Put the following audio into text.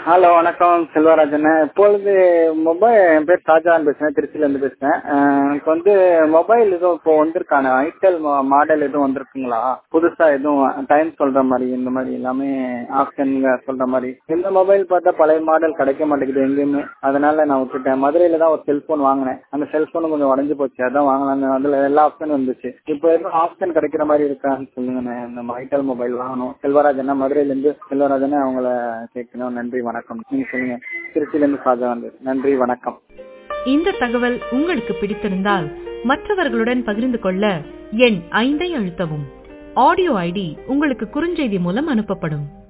hello வணக்கம் செல்வராஜன் இப்பொழுது mobile என் பேர் ஷாஜான் பேசுறேன் திருச்சியில இருந்து பேசுறேன் அஹ் எனக்கு வந்து மொபைல் எதுவும் இப்போ வந்திருக்கான ஐட்டல் மாடல் எதுவும் வந்திருக்குங்களா புதுசா எதுவும் டைம் சொல்ற மாதிரி இந்த மாதிரி எல்லாமே ஆப்ஷன்ல சொல்ற மாதிரி இந்த மொபைல் பார்த்தா பழைய மாடல் கிடைக்க மாட்டேங்குது எங்கேயுமே அதனால நான் விட்டுட்டேன் மதுரையில தான் ஒரு செல்போன் வாங்கினேன் அந்த செல்போன் கொஞ்சம் உடஞ்சு போச்சு அதான் வாங்கினேன் அதுல எல்லா ஆப்ஷனும் வந்துச்சு இப்போ எதுவும் ஆப்ஷன் கிடைக்கிற மாதிரி இருக்கான்னு சொல்லுங்க இந்த ஐட்டல் மொபைல் வாங்கணும் செல்வராஜன் மதுரையில இருந்து செல்வராஜன் அவங்கள கேட்கணும் நன்றி வணக்கம் நீங்க சொல்லுங்க திருச்சியில இருந்து ஷாஜகான் நன்றி வணக்கம் இந்த தகவல் உங்களுக்கு பிடித்திருந்தால் மற்றவர்களுடன் பகிர்ந்து கொள்ள எண் ஐந்தை அழுத்தவும் ஆடியோ ஐடி உங்களுக்கு குறுஞ்செய்தி மூலம் அனுப்பப்படும்